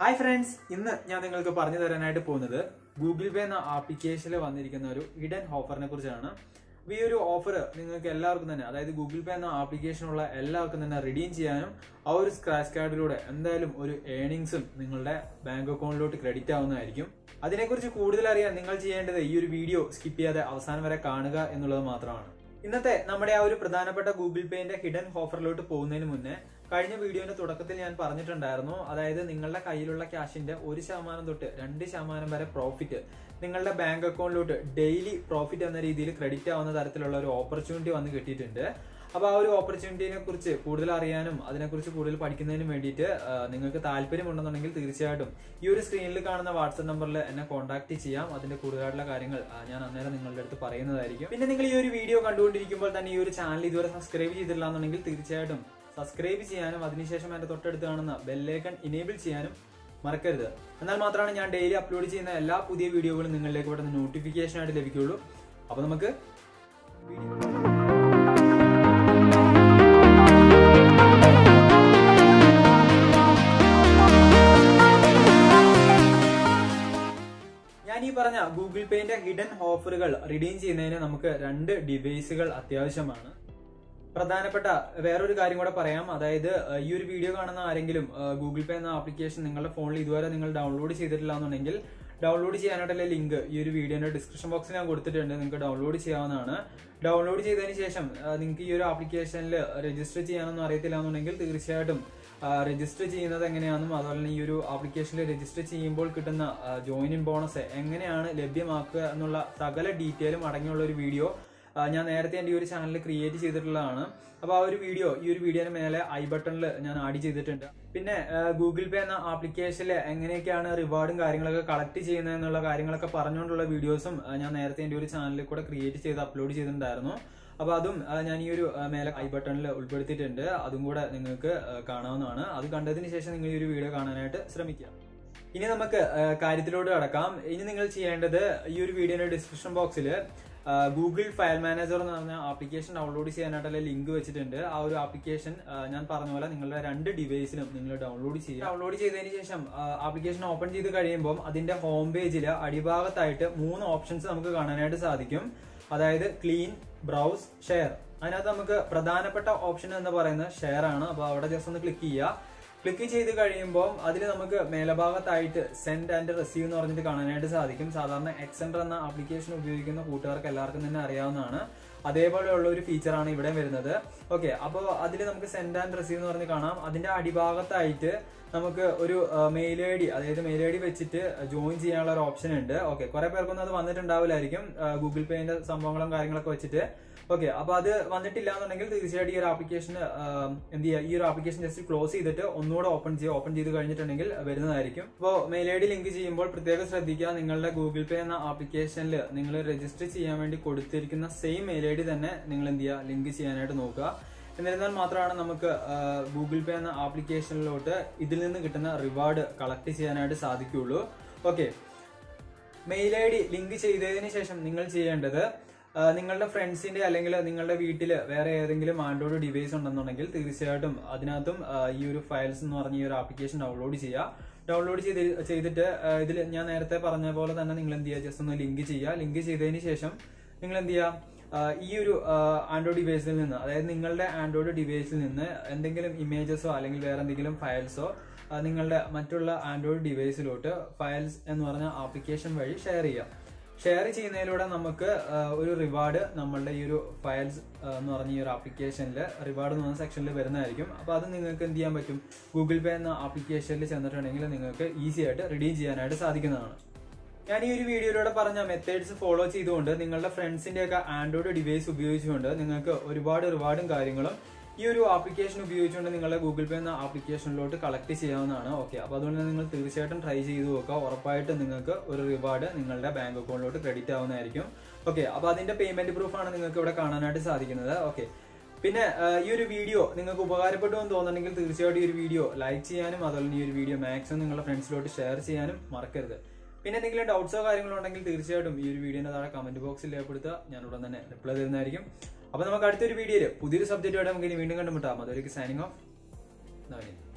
hi friends ഇന്ന് ഞാൻ നിങ്ങൾക്ക് പറഞ്ഞു തരാനായിട്ട് പോകുന്നത് ഗൂഗിൾ പേ എന്ന ആപ്ലിക്കേഷനിൽ വന്നിരിക്കുന്ന ഒരു ഇഡൻ ഓഫറിനെ കുറിച്ചാണ് അപ്പൊ ഈ ഒരു ഓഫർ നിങ്ങൾക്ക് എല്ലാവർക്കും തന്നെ അതായത് ഗൂഗിൾ പേ എന്ന ആപ്ലിക്കേഷനുള്ള എല്ലാവർക്കും തന്നെ റിഡീം ചെയ്യാനും ആ ഒരു സ്ക്രാച്ച് കാർഡിലൂടെ എന്തായാലും ഒരു ഏണിങ്സും നിങ്ങളുടെ ബാങ്ക് അക്കൗണ്ടിലോട്ട് ക്രെഡിറ്റ് ആവുന്നതായിരിക്കും അതിനെക്കുറിച്ച് കൂടുതൽ അറിയാൻ നിങ്ങൾ ചെയ്യേണ്ടത് ഈ ഒരു വീഡിയോ സ്കിപ്പ് ചെയ്യാതെ അവസാനം വരെ കാണുക എന്നുള്ളത് മാത്രമാണ് ഇന്നത്തെ നമ്മുടെ ആ ഒരു പ്രധാനപ്പെട്ട ഗൂഗിൾ പേന്റെ ഹിഡൻ ഓഫറിലോട്ട് പോകുന്നതിന് മുന്നേ കഴിഞ്ഞ വീഡിയോന്റെ തുടക്കത്തിൽ ഞാൻ പറഞ്ഞിട്ടുണ്ടായിരുന്നു അതായത് നിങ്ങളുടെ കയ്യിലുള്ള ക്യാഷിന്റെ ഒരു ശതമാനം തൊട്ട് രണ്ട് ശതമാനം വരെ പ്രോഫിറ്റ് നിങ്ങളുടെ ബാങ്ക് അക്കൗണ്ടിലോട്ട് ഡെയിലി പ്രോഫിറ്റ് എന്ന രീതിയിൽ ക്രെഡിറ്റ് ആവുന്ന തരത്തിലുള്ള ഒരു ഓപ്പർച്യൂണിറ്റി വന്ന് കിട്ടിയിട്ടുണ്ട് അപ്പൊ ആ ഒരു ഓപ്പർച്യൂണിറ്റിനെ കുറിച്ച് കൂടുതൽ അറിയാനും അതിനെക്കുറിച്ച് കൂടുതൽ പഠിക്കുന്നതിനും വേണ്ടിയിട്ട് ആ, നിങ്ങൾക്ക് താല്പര്യമുണ്ടെന്നുണ്ടെങ്കിൽ തീർച്ചയായിട്ടും ഈ ഒരു സ്ക്രീനിൽ കാണുന്ന വാട്സ്ആപ്പ് നമ്പറിൽ എന്നെ കോൺടാക്ട് ചെയ്യാം അതിന്റെ കൂടുതലായിട്ടുള്ള കാര്യങ്ങൾ ആ, ഞാൻ അന്നേരം നിങ്ങളുടെ അടുത്ത് പറയുന്നതായിരിക്കും പിന്നെ നിങ്ങൾ ഈ ഒരു വീഡിയോ കണ്ടുകൊണ്ടിരിക്കുമ്പോൾ തന്നെ ഈ ഒരു ചാനൽ ഇതുവരെ സബ്സ്ക്രൈബ് ചെയ്തിട്ടില്ല എന്നുണ്ടെങ്കിൽ തീർച്ചയായിട്ടും സബ്സ്ക്രൈബ് ചെയ്യാനും അതിനുശേഷം അതിന്റെ തൊട്ടടുത്ത് കാണുന്ന ബെല്ലേക്കൺ ഇനേബിൾ ചെയ്യാനും മറക്കരുത് എന്നാൽ മാത്രമാണ് ഞാൻ ഡെയിലി അപ്ലോഡ് ചെയ്യുന്ന എല്ലാ പുതിയ വീഡിയോകളും നിങ്ങളിലേക്ക് പെട്ടെന്ന് നോട്ടിഫിക്കേഷൻ ആയിട്ട് ലഭിക്കുകയുള്ളൂ അപ്പൊ നമുക്ക് വീഡിയോ ഞാൻ ഈ പറഞ്ഞ ഗൂഗിൾ പേന്റെ ഹിഡൻ ഓഫറുകൾ റിഡീം ചെയ്യുന്നതിന് നമുക്ക് രണ്ട് ഡിവൈസുകൾ അത്യാവശ്യമാണ് പ്രധാനപ്പെട്ട വേറൊരു കാര്യം കൂടെ പറയാം അതായത് ഏഹ്, ഈ ഒരു വീഡിയോ കാണുന്ന ആരെങ്കിലും ഏഹ്, ഗൂഗിൾ പേ എന്ന ആപ്ലിക്കേഷൻ നിങ്ങളുടെ ഫോണിൽ ഇതുവരെ നിങ്ങൾ ഡൗൺലോഡ് ചെയ്തിട്ടില്ല എന്നുണ്ടെങ്കിൽ ഡൗൺലോഡ് ചെയ്യാനായിട്ടുള്ള ലിങ്ക് ഈ ഒരു വീഡിയോന്റെ ഡിസ്ക്രിപ്ഷൻ ബോക്സിൽ ഞാൻ കൊടുത്തിട്ടുണ്ട് നിങ്ങൾക്ക് ഡൗൺലോഡ് ചെയ്യാവുന്നതാണ് ഡൗൺലോഡ് ചെയ്തതിന് ശേഷം ഏഹ്, നിങ്ങൾക്ക് ഈ ഒരു ആപ്ലിക്കേഷനിൽ രജിസ്റ്റർ ചെയ്യാനൊന്നും അറിയത്തില്ല എന്നുണ്ടെങ്കിൽ തീർച്ചയായിട്ടും രജിസ്റ്റർ ചെയ്യുന്നത് എങ്ങനെയാണെന്നും അതുപോലെ തന്നെ ഈ ഒരു ആപ്ലിക്കേഷനിൽ രജിസ്റ്റർ ചെയ്യുമ്പോൾ കിട്ടുന്ന ജോയിനിങ് ബോണസ് എങ്ങനെയാണ് ലഭ്യമാക്കുക എന്നുള്ള സകല ഡീറ്റെയിലും അടങ്ങിയുള്ള ഒരു വീഡിയോ ആ, ഞാൻ നേരത്തെ എൻ്റെ ഈ ഒരു ചാനൽ ക്രിയേറ്റ് ചെയ്തിട്ടുള്ളതാണ് അപ്പോൾ ആ ഒരു വീഡിയോ ഈ ഒരു വീഡിയോന് മേലെ ഐ ബട്ടണിൽ ഞാൻ ആഡ് ചെയ്തിട്ടുണ്ട് പിന്നെ ഗൂഗിൾ പേ എന്ന ആപ്ലിക്കേഷനിൽ എങ്ങനെയൊക്കെയാണ് റിവാർഡും കാര്യങ്ങളൊക്കെ കളക്ട് ചെയ്യുന്നത് എന്നുള്ള കാര്യങ്ങളൊക്കെ പറഞ്ഞുകൊണ്ടുള്ള വീഡിയോസും ആ, ഞാൻ നേരത്തെ എൻ്റെ ഒരു ചാനലിൽ കൂടെ ക്രിയേറ്റ് ചെയ്ത് അപ്ലോഡ് ചെയ്തിട്ടുണ്ടായിരുന്നു അപ്പോൾ അതും ആ, ഞാൻ ഈ ഒരു ആ, മേലെ ഐ ബട്ടണിൽ ഉൾപ്പെടുത്തിയിട്ടുണ്ട് അതും കൂടെ നിങ്ങൾക്ക് ആ, കാണാവുന്നതാണ് അത് കണ്ടതിന് ശേഷം നിങ്ങൾ ഈ ഒരു വീഡിയോ കാണാനായിട്ട് ശ്രമിക്കുക ഇനി നമുക്ക് ആ, കാര്യത്തിലോട്ട് കടക്കാം ഇനി നിങ്ങൾ ചെയ്യേണ്ടത് ഈ ഒരു വീഡിയോയുടെ ഡിസ്ക്രിപ്ഷൻ ബോക്സിൽ ഗൂഗിൾ ഫയൽ മാനേജർ എന്ന് പറഞ്ഞ ആപ്ലിക്കേഷൻ ഡൗൺലോഡ് ചെയ്യാനായിട്ടുള്ള ലിങ്ക് വെച്ചിട്ടുണ്ട് ആ ഒരു ആപ്ലിക്കേഷൻ ഞാൻ പറഞ്ഞ പോലെ നിങ്ങളുടെ രണ്ട് ഡിവൈസിലും നിങ്ങൾ ഡൗൺലോഡ് ചെയ്യുക ഡൗൺലോഡ് ചെയ്തതിന് ശേഷം ആപ്ലിക്കേഷൻ ഓപ്പൺ ചെയ്ത് കഴിയുമ്പോൾ അതിന്റെ ഹോം പേജിൽ അടിഭാഗത്തായിട്ട് മൂന്ന് ഓപ്ഷൻസ് നമുക്ക് കാണാനായിട്ട് സാധിക്കും അതായത് ക്ലീൻ ബ്രൗസ് ഷെയർ അതിനകത്ത് നമുക്ക് പ്രധാനപ്പെട്ട ഓപ്ഷൻ എന്ന് പറയുന്നത് ഷെയർ ആണ് അപ്പോൾ അവിടെ ജസ്റ്റ് ഒന്ന് ക്ലിക്ക് ചെയ്യുക ക്ലിക്ക് ചെയ്ത് കഴിയുമ്പോൾ അതിൽ നമുക്ക് മേലഭാഗത്തായിട്ട് സെൻഡ് ആൻഡ് റിസീവ് എന്ന് പറഞ്ഞിട്ട് കാണാനായിട്ട് സാധിക്കും സാധാരണ എക്സെൻഡർ എന്ന ആപ്ലിക്കേഷൻ ഉപയോഗിക്കുന്ന കൂട്ടുകാർക്ക് എല്ലാവർക്കും തന്നെ അറിയാവുന്നതാണ് അതേപോലെയുള്ള ഒരു ഫീച്ചറാണ് ഇവിടെ വരുന്നത് ഓക്കെ അപ്പോൾ അതിൽ നമുക്ക് സെൻഡ് ആൻഡ് റിസീവ് എന്ന് പറഞ്ഞ് കാണാം അതിന്റെ അടിഭാഗത്തായിട്ട് നമുക്ക് ഒരു മെയിൽ ഐ ഡി അതായത് മെയിൽ ഐ ഡി വെച്ചിട്ട് ജോയിൻ ചെയ്യാനുള്ള ഒരു ഓപ്ഷൻ ഉണ്ട് ഓക്കെ കുറെ പേർക്കൊന്നും അത് വന്നിട്ടുണ്ടാവില്ലായിരിക്കും ഗൂഗിൾ പേന്റെ സംഭവങ്ങളും കാര്യങ്ങളൊക്കെ വെച്ചിട്ട് ഓക്കെ അപ്പൊ അത് വന്നിട്ടില്ല എന്നുണ്ടെങ്കിൽ തീർച്ചയായിട്ടും ഈ ഒരു ആപ്ലിക്കേഷൻ എന്ത് ചെയ്യുക ഈ ഒരു ആപ്ലിക്കേഷൻ ജസ്റ്റ് ക്ലോസ് ചെയ്തിട്ട് ഒന്നുകൂടെ ഓപ്പൺ ചെയ്യുക ഓപ്പൺ ചെയ്ത് കഴിഞ്ഞിട്ടുണ്ടെങ്കിൽ വരുന്നതായിരിക്കും അപ്പോൾ മെയിൽ ഐ ഡി ലിങ്ക് ചെയ്യുമ്പോൾ പ്രത്യേകം ശ്രദ്ധിക്കുക നിങ്ങളുടെ ഗൂഗിൾ പേ എന്ന ആപ്ലിക്കേഷനിൽ നിങ്ങൾ രജിസ്റ്റർ ചെയ്യാൻ വേണ്ടി കൊടുത്തിരിക്കുന്ന സെയിം മെയിൽ ഐ ഡി തന്നെ നിങ്ങൾ എന്ത് ചെയ്യുക ലിങ്ക് ചെയ്യാനായിട്ട് നോക്കുക എന്നിരുന്നാൽ മാത്രമാണ് നമുക്ക് ഗൂഗിൾ പേ എന്ന ആപ്ലിക്കേഷനിലോട്ട് ഇതിൽ നിന്ന് കിട്ടുന്ന റിവാർഡ് കളക്ട് ചെയ്യാനായിട്ട് സാധിക്കുകയുള്ളൂ okay mail I D link ചെയ്തതിന് ശേഷം നിങ്ങൾ ചെയ്യേണ്ടത് ആ, നിങ്ങളുടെ ഫ്രണ്ട്സിന്റെ അല്ലെങ്കിൽ നിങ്ങളുടെ വീട്ടിൽ വേറെ ഏതെങ്കിലും ആൻഡ്രോയിഡ് ഡിവൈസ് ഉണ്ടെന്നുണ്ടെങ്കിൽ തീർച്ചയായിട്ടും അതിനകത്തും ആ, ഈ ഒരു ഫയൽസ് എന്ന് പറഞ്ഞ ഈ ഒരു ആപ്ലിക്കേഷൻ ഡൗൺലോഡ് ചെയ്യുക ഡൗൺലോഡ് ചെയ്ത് ചെയ്തിട്ട് ഇതിൽ ഞാൻ നേരത്തെ പറഞ്ഞ പോലെ തന്നെ നിങ്ങൾ എന്ത് ചെയ്യുക ജസ്റ്റ് ഒന്ന് ലിങ്ക് ചെയ്യുക ലിങ്ക് ചെയ്തതിന് ശേഷം നിങ്ങൾ എന്ത് ചെയ്യുക ആ, ഈ ഒരു ആൻഡ്രോയിഡ് ഡിവൈസിൽ നിന്ന് അതായത് നിങ്ങളുടെ ആൻഡ്രോയിഡ് ഡിവൈസിൽ നിന്ന് എന്തെങ്കിലും ഇമേജസോ അല്ലെങ്കിൽ വേറെ എന്തെങ്കിലും ഫയൽസോ നിങ്ങളുടെ മറ്റുള്ള ആൻഡ്രോയിഡ് ഡിവൈസിലോട്ട് ഫയൽസ് എന്ന് പറഞ്ഞ ആപ്ലിക്കേഷൻ വഴി ഷെയർ ചെയ്യാം ഷെയർ ചെയ്യുന്നതിലൂടെ നമുക്ക് ആ, ഒരു റിവാർഡ് നമ്മളുടെ ഈ ഒരു ഫയൽസ് എന്ന് പറഞ്ഞ ഈ ഒരു ആപ്ലിക്കേഷനിൽ റിവാർഡ് എന്ന് പറഞ്ഞ സെക്ഷനിൽ വരുന്നതായിരിക്കും അപ്പോൾ അത് നിങ്ങൾക്ക് എന്ത് ചെയ്യാൻ പറ്റും ഗൂഗിൾ പേ എന്ന ആപ്ലിക്കേഷനിൽ ചെന്നിട്ടുണ്ടെങ്കിൽ നിങ്ങൾക്ക് ഈസി ആയിട്ട് റിഡീം ചെയ്യാനായിട്ട് സാധിക്കുന്നതാണ് ഞാൻ ഈ ഒരു വീഡിയോയിലൂടെ പറഞ്ഞ മെത്തേഡ്സ് ഫോളോ ചെയ്തുകൊണ്ട് നിങ്ങളുടെ ഫ്രണ്ട്സിന്റെ ഒക്കെ ആൻഡ്രോയിഡ് ഡിവൈസ് ഉപയോഗിച്ചുകൊണ്ട് നിങ്ങൾക്ക് ഒരുപാട് റിവാർഡും കാര്യങ്ങളും ഈ ഒരു ആപ്ലിക്കേഷൻ ഉപയോഗിച്ചുകൊണ്ട് നിങ്ങളുടെ ഗൂഗിൾ പേ എന്ന ആപ്ലിക്കേഷനിലോട്ട് കളക്ട് ചെയ്യാവുന്നതാണ് ഓക്കെ അപ്പോൾ അതുകൊണ്ട് തന്നെ നിങ്ങൾ തീർച്ചയായിട്ടും ട്രൈ ചെയ്ത് നോക്കുക ഉറപ്പായിട്ട് നിങ്ങൾക്ക് ഒരു റിവാർഡ് നിങ്ങളുടെ ബാങ്ക് അക്കൗണ്ടിലോട്ട് ക്രെഡിറ്റ് ആവുന്നതായിരിക്കും ഓക്കെ അപ്പോൾ അതിന്റെ പേയ്മെന്റ് പ്രൂഫാണ് നിങ്ങൾക്ക് ഇവിടെ കാണാനായിട്ട് സാധിക്കുന്നത് ഓക്കെ പിന്നെ ആ, ഈ ഒരു വീഡിയോ നിങ്ങൾക്ക് ഉപകാരപ്പെട്ടു എന്ന് തോന്നുന്നുണ്ടെങ്കിൽ തീർച്ചയായിട്ടും ഈ ഒരു വീഡിയോ ലൈക്ക് ചെയ്യാനും അതുപോലെ തന്നെ ഈ ഒരു വീഡിയോ മാക്സിമം നിങ്ങളുടെ ഫ്രണ്ട്സിലോട്ട് ഷെയർ ചെയ്യാനും മറക്കരുത് പിന്നെ എന്തെങ്കിലും ഡൗട്ട്സോ കാര്യങ്ങളോ ഉണ്ടെങ്കിൽ തീർച്ചയായിട്ടും ഈ ഒരു വീഡിയോന്റെ താഴെ കമന്റ് ബോക്സിൽ രേഖപ്പെടുത്തുക ഞാൻ ഉടൻ തന്നെ റിപ്ലൈ തരുന്നതായിരിക്കും അപ്പൊ നമുക്ക് അടുത്തൊരു വീഡിയോയിൽ പുതിയൊരു സബ്ജക്റ്റുമായിട്ട് നമുക്ക് ഇനി വീണ്ടും കണ്ടുമുട്ടാം അതുവരേക്ക് സൈനിങ് ഓഫ് നവനീത്